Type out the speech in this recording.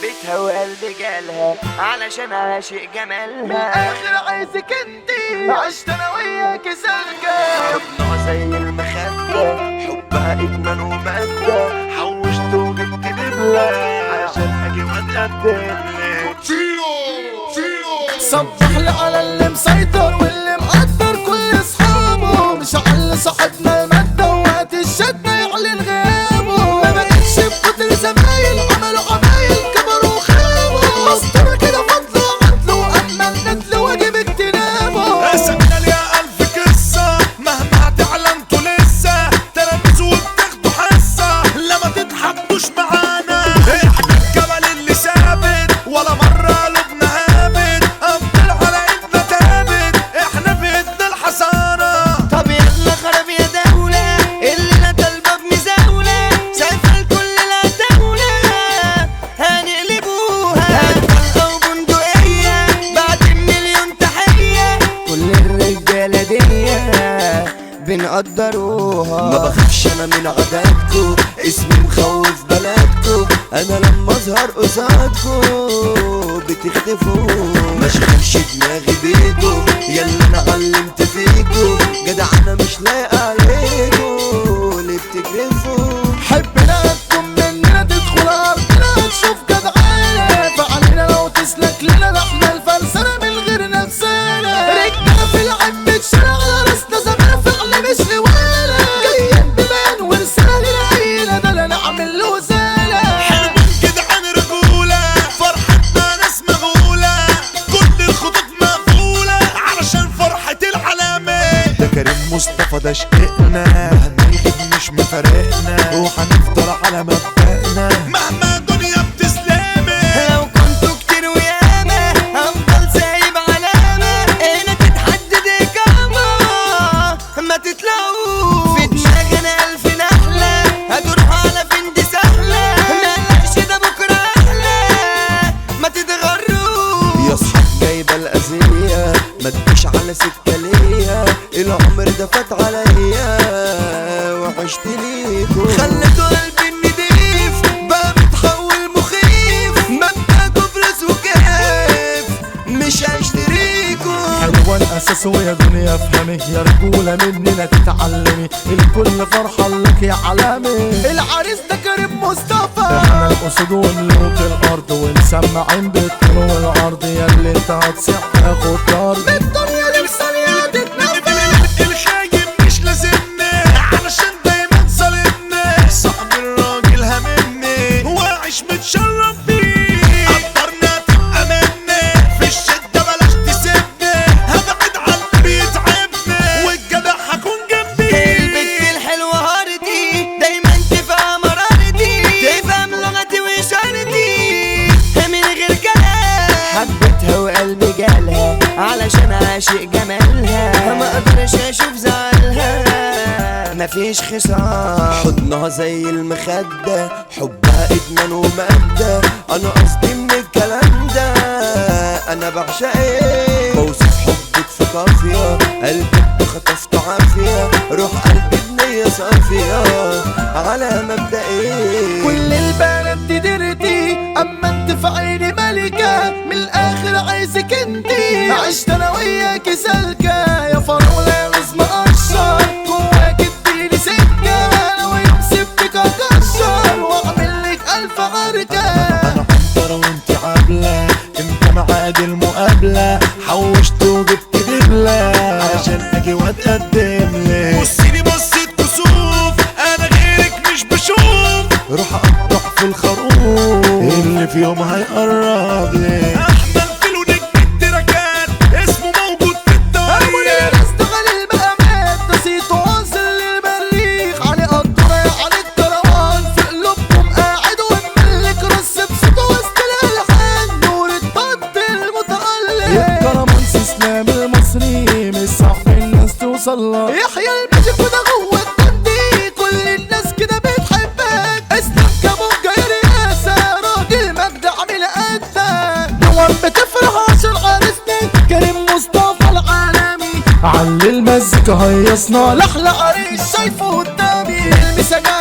حبيتها وقلبي جالها علشان عاشق جمالها اخر عايزك انتي عشت انا وياك سلكة حضنها زي المخدة حبها ادمان ومادة حوشت وجبت دبلة علشان اجي واتقدم لك صبح لي على اللي مسيطر واللي مقدر كل اصحابه مش على صاحبنا المادة وقت الشدة يعلن غيابه ما بقتش بقدر زمايل عملوا عمايل كبروا وخابوا مسطرة كده فضلوا عدلوا اما الندل واجب اجتنابه سجل يا ألف قصة مهما هتعلمتوا لسه تلاميذ وبتاخدوا حصة لما تتحبوش معانا احنا الجبل اللي ثابت ولا مرة قلوبنا هابت أفضل على ايدنا تابت احنا في ايدنا الحصانة طب يلا خرب يا دولة اللي لا طالبة بمزاولة شايفة الكل لا دولة هنقلبوها طلقة وبندقية بعد مليون تحية كل الرجالة دي بنقدروها ما بخافش انا من عددكو اسمي مخوف بلدكو انا لما اظهر قصادكو بتختفوا ما اشغلش دماغي بيكو يلا انا علمت فيكو جدع انا مش لايق عليكو ليه بتكرفوا حبنا تكون مننا تدخل ارضنا تشوف جدعانة فعلينا لو تسلك لنا احنا الفرسانة من غير نفسنا رجلنا في العب بتشرع على راسنا زمان فعلا مش لوانا جايين ببان ورسالة العيلة ده لا نعمل له زالة حلو كده عن رجولة فرحتنا ناس مغولة كل الخطوط مقفولة علشان فرحة العلامة ده كريم مصطفى ده شقنا هنغيب مش مفارقنا وهنفضل على مبدأنا مهما الدنيا بتسلمي لو كنتوا كتير وياما هفضل سايب علامة هنا تتحدد إقامة ما تطلعوا في دماغي أنا ألف نحلة هتروح على فين دي سهلة مالكش ده بكرة أحلى ما تتغروا يا صحاب جايبه الاذيه ما تجيش على سكه ليا العمر ده فات عليا وعشت ليكو خليتوا قلبي النضيف بقى متحول مخيف مبدأكوا فلوس وكيف مش هشتريكوا حلوة الأساس ويا دنيا افهمي يا رجولة مننا تتعلمي الكل فرحة لك يا علامي العريس ده كريم مصطفى احنا الأسود وملوك الأرض ونسمعين بالطول والعرض يا اللي انت هتصيح تاخد طرد الدنيا دي بثانية تتنفس الخايب مش لازمني علشان دايما ظالمني صعب الراجل هممني واعيش متشرف بيه قدرنا تبقى مني في الشدة بلاش تسيبني هبعد عن اللي بيتعبني والجدع هكون جنبي البت الحلوة هاردي دايما تفهم مرارتي تفهم لغتي وإشارتي من غير كلام حبيتها وقلبي جالها علشان عاشق جمالها ما اقدرش اشوف زعلها مفيش خصام حضنها زي المخدة حبها إدمان ومادة أنا قصدي من الكلام ده أنا بعشقك بوصف حبك في قافية قلبك خطفت عافية روح قلبي بنية صافية على مبدئي كل البنات دي درتي اما انت في عيني ملكة من الاخر عايزك انتي عشت انا وياك سالكة يا فراولة يا غصب قشر جواك اديني سكة انا ويوم سبتك اكشر واعمل لك الف عركة انا حضر وانت عابلة امتى معاد المقابلة حوشت وجبت دبلة عشان اجي واتقدم لك بصيني بصيت كسوف انا غيرك مش بشوف روح اقطع في الخروف اللي في يوم هيقرب لك احمد فيلو نجم التراكات اسمه موجود في الدنيا اشتغل المقامات ده صيته واصل للمريخ علي قدرة على الكروان في قلوبكم قاعد وملك رص بصوته وسط الالحان نور الضد المتألق الكرمانس اسلام المصري مش صعب الناس توصل له يحيى الماجيك وده جوه الجندي كل الناس كده بتحبك اسلام كابونجا يا رئاسة راجل مجد عامل قدك نوام بتفرح عشان عرسنا كريم مصطفى العالمي علي المزيكا هيصنا لحلى عريس شايفه قدامي المسا جاي